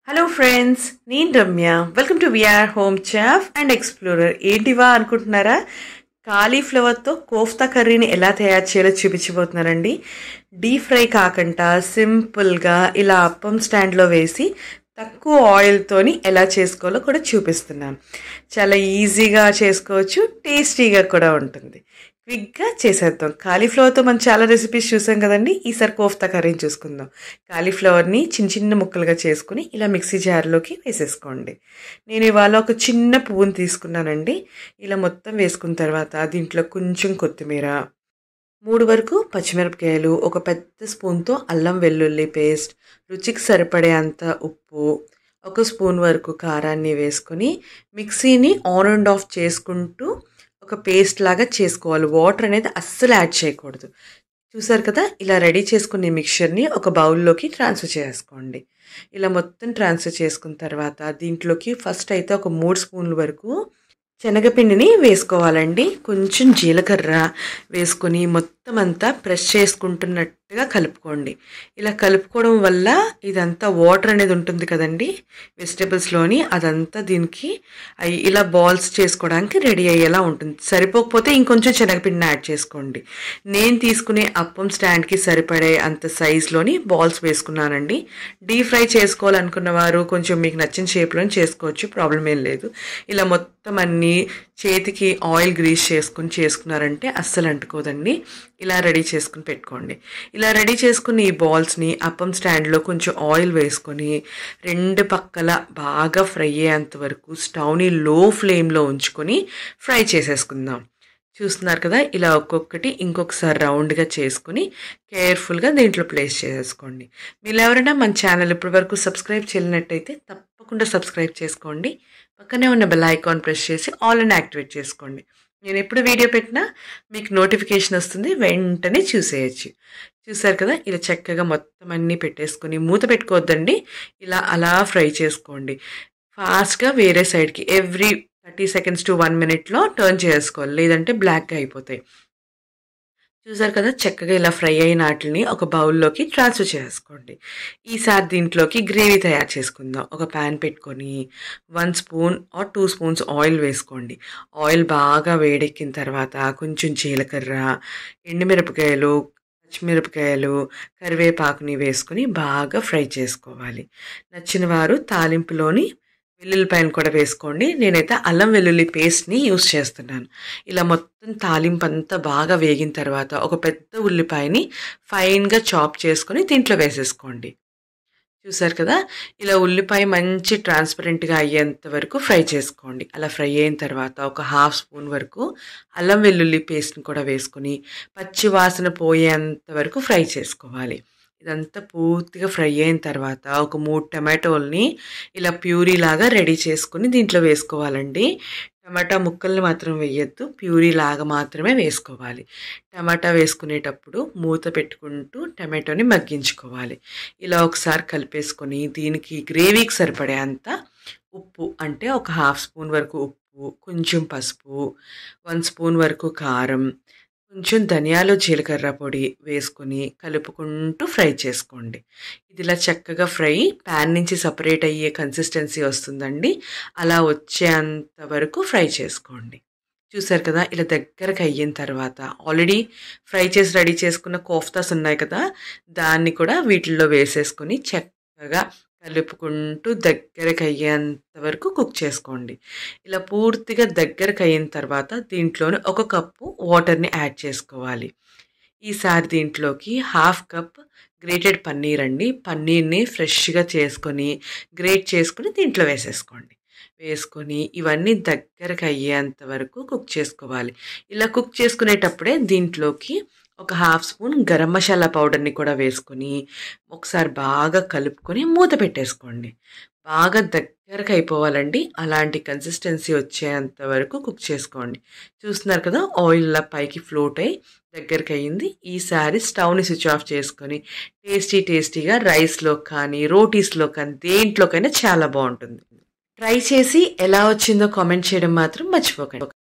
hello friends నేను Ramya welcome to VR home chef and explorer ఏంటివా అనుకుంటున్నారా కాలీఫ్లవర్తో కోఫ్తా కర్రీని ఎలా తయారు చేయాలో చూపించబోతున్నానండి డీప్ ఫ్రై కాకుండా సింపుల్గా ఇలా అప్పం స్టాండ్లో వేసి తక్కువ ఆయిల్తోని ఎలా చేసుకోవాలో కూడా చూపిస్తున్నాను చాలా ఈజీగా చేసుకోవచ్చు టేస్టీగా కూడా ఉంటుంది క్విక్గా చేసేద్దాం కాలీఫ్లవర్తో మనం చాలా రెసిపీస్ చూసాం కదండి ఈసారి కోఫ్తా కర్రీని చూసుకుందాం కాలీఫ్లవర్ని చిన్న చిన్న ముక్కలుగా చేసుకుని ఇలా మిక్సీ జార్లోకి వేసేసుకోండి నేను ఇవాళ ఒక చిన్న పువ్వుని తీసుకున్నానండి ఇలా మొత్తం వేసుకున్న తర్వాత దీంట్లో కొంచెం కొత్తిమీర మూడు వరకు పచ్చిమిరపకాయలు ఒక పెద్ద స్పూన్తో అల్లం వెల్లుల్లి పేస్ట్ రుచికి సరిపడే అంత ఉప్పు ఒక స్పూన్ వరకు కారాన్ని వేసుకొని మిక్సీని ఆన్ అండ్ ఆఫ్ చేసుకుంటూ ఒక పేస్ట్ లాగా చేసుకోవాలి వాటర్ అనేది అస్సలు యాడ్ చేయకూడదు చూసారు కదా ఇలా రెడీ చేసుకునే మిక్చర్ని ఒక బౌల్లోకి ట్రాన్స్ఫర్ చేసుకోండి ఇలా మొత్తం ట్రాన్స్ఫర్ చేసుకున్న తర్వాత దీంట్లోకి ఫస్ట్ అయితే ఒక మూడు స్పూన్ల వరకు శనగపిండిని వేసుకోవాలండి కొంచెం జీలకర్ర వేసుకొని మొత్తం అంతా ప్రెస్ చేసుకుంటున్నట్టుగా కలుపుకోండి ఇలా కలుపుకోవడం వల్ల ఇదంతా వాటర్ అనేది ఉంటుంది కదండి వెజిటేబుల్స్లోని అదంతా దీనికి అయి ఇలా బాల్స్ చేసుకోవడానికి రెడీ అయ్యేలా ఉంటుంది సరిపోకపోతే ఇంకొంచెం శనగపిండిని యాడ్ చేసుకోండి నేను తీసుకునే అప్పం స్టాండ్కి సరిపడే అంత సైజులోని బాల్స్ వేసుకున్నానండి డీప్ ఫ్రై చేసుకోవాలనుకున్న వారు కొంచెం మీకు నచ్చిన షేప్లో చేసుకోవచ్చు ప్రాబ్లం ఏం లేదు ఇలా మొత్తం అన్నీ చేతికి ఆయిల్ గ్రీస్ చేసుకుని చేసుకున్నారంటే అస్సలు అంటుకోదండి ఇలా రెడీ చేసుకుని పెట్టుకోండి ఇలా రెడీ చేసుకుని ఈ బాల్స్ని అప్పం స్టాండ్లో కొంచెం ఆయిల్ వేసుకొని రెండు పక్కల బాగా ఫ్రై అయ్యేంత వరకు స్టవ్ని లో ఫ్లేమ్లో ఉంచుకొని ఫ్రై చేసేసుకుందాం చూస్తున్నారు కదా ఇలా ఒక్కొక్కటి ఇంకొకసారి రౌండ్గా చేసుకుని కేర్ఫుల్గా దీంట్లో ప్లేస్ చేసేసుకోండి మీరు ఎవరైనా మన ఛానల్ ఇప్పటి వరకు సబ్స్క్రైబ్ చేయనట్టయితే తప్పకుండా సబ్స్క్రైబ్ చేసుకోండి పక్కనే ఉన్న బెల్ ఐకాన్ ప్రెస్ చేసి ఆల్ అని యాక్టివేట్ చేసుకోండి నేను ఎప్పుడు వీడియో పెట్టినా మీకు నోటిఫికేషన్ వస్తుంది వెంటనే చూసేయచ్చు చూసారు కదా ఇలా చక్కగా మొత్తం అన్నీ పెట్టేసుకొని మూత పెట్టుకోవద్దండి ఇలా అలా ఫ్రై చేసుకోండి ఫాస్ట్గా వేరే సైడ్కి every thirty seconds to one మినిట్లో టర్న్ చేసుకోవాలి లేదంటే బ్లాక్గా అయిపోతాయి చూసారు కదా చక్కగా ఇలా ఫ్రై అయిన వాటిని ఒక బౌల్లోకి ట్రాన్స్ఫర్ చేసుకోండి ఈసారి దీంట్లోకి గ్రేవీ తయారు చేసుకుందాం ఒక ప్యాన్ పెట్టుకొని one spoon or two spoons oil వేసుకోండి ఆయిల్ బాగా వేడెక్కిన తర్వాత కొంచెం జీలకర్ర ఎండుమిరపకాయలు పచ్చిమిరపకాయలు కరివేపాకుని వేసుకొని బాగా ఫ్రై చేసుకోవాలి నచ్చిన వారు తాలింపులోని వెల్లుల్లిపాయలు కూడా వేసుకోండి నేనైతే అల్లం వెల్లుల్లి పేస్ట్ని యూస్ చేస్తున్నాను ఇలా మొత్తం తాలింపు అంతా బాగా వేగిన తర్వాత ఒక పెద్ద ఉల్లిపాయని ఫైన్గా చాప్ చేసుకొని దీంట్లో వేసేసుకోండి చూసారు కదా ఇలా ఉల్లిపాయ మంచి ట్రాన్స్పరెంట్గా అయ్యేంత వరకు ఫ్రై చేసుకోండి అలా ఫ్రై అయిన తర్వాత ఒక హాఫ్ స్పూన్ వరకు అల్లం వెల్లుల్లి పేస్ట్ని కూడా వేసుకొని పచ్చి వాసన పోయేంత వరకు ఫ్రై చేసుకోవాలి ఇదంతా పూర్తిగా ఫ్రై అయిన తర్వాత ఒక మూడు టమాటోల్ని ఇలా ప్యూరీ లాగా రెడీ చేసుకుని దీంట్లో వేసుకోవాలండి టమాటా ముక్కల్ని మాత్రం వేయద్దు ప్యూరీ లాగా మాత్రమే వేసుకోవాలి టమాటా వేసుకునేటప్పుడు మూత పెట్టుకుంటూ టమాటోని మగ్గించుకోవాలి ఇలా ఒకసారి కలిపేసుకొని దీనికి గ్రేవీకి సరిపడే అంత ఉప్పు అంటే ఒక హాఫ్ స్పూన్ వరకు ఉప్పు కొంచెం పసుపు వన్ స్పూన్ వరకు కారం కొంచెం ధనియాలు జీలకర్ర పొడి వేసుకొని కలుపుకుంటూ ఫ్రై చేసుకోండి ఇది ఇలా చక్కగా ఫ్రై ప్యాన్ నుంచి సపరేట్ అయ్యే కన్సిస్టెన్సీ వస్తుందండి అలా వచ్చేంత వరకు ఫ్రై చేసుకోండి చూసారు కదా ఇలా దగ్గరకు అయిన తర్వాత ఆల్రెడీ ఫ్రై చేసి రెడీ చేసుకున్న కోఫ్తాస్ ఉన్నాయి కదా దాన్ని కూడా వీటిల్లో వేసేసుకొని చక్కగా కలుపుకుంటూ దగ్గరకు అయ్యేంత వరకు కుక్ చేసుకోండి ఇలా పూర్తిగా దగ్గరకు అయిన తర్వాత దీంట్లోనే ఒక కప్పు వాటర్ని యాడ్ చేసుకోవాలి ఈసారి దీంట్లోకి హాఫ్ కప్ గ్రేటెడ్ పన్నీర్ అండి పన్నీర్ని ఫ్రెష్గా చేసుకొని గ్రేట్ చేసుకొని దీంట్లో వేసేసుకోండి వేసుకొని ఇవన్నీ దగ్గరకు అయ్యేంత వరకు కుక్ చేసుకోవాలి ఇలా కుక్ చేసుకునేటప్పుడే దీంట్లోకి ఒక హాఫ్ స్పూన్ గరం మసాలా పౌడర్ని కూడా వేసుకొని ఒకసారి బాగా కలుపుకొని మూత పెట్టేసుకోండి బాగా దగ్గరకు అయిపోవాలండి అలాంటి కన్సిస్టెన్సీ వచ్చేంత వరకు కుక్ చేసుకోండి చూస్తున్నారు కదా ఆయిల్ పైకి ఫ్లోట్ అయ్యి దగ్గరికి అయ్యింది ఈసారి స్టవ్ని స్విచ్ ఆఫ్ చేసుకొని టేస్టీ టేస్టీగా రైస్లో కానీ రోటీస్లో కానీ దేంట్లోకైనా చాలా బాగుంటుంది ట్రై చేసి ఎలా వచ్చిందో కామెంట్ చేయడం మాత్రం మర్చిపోకండి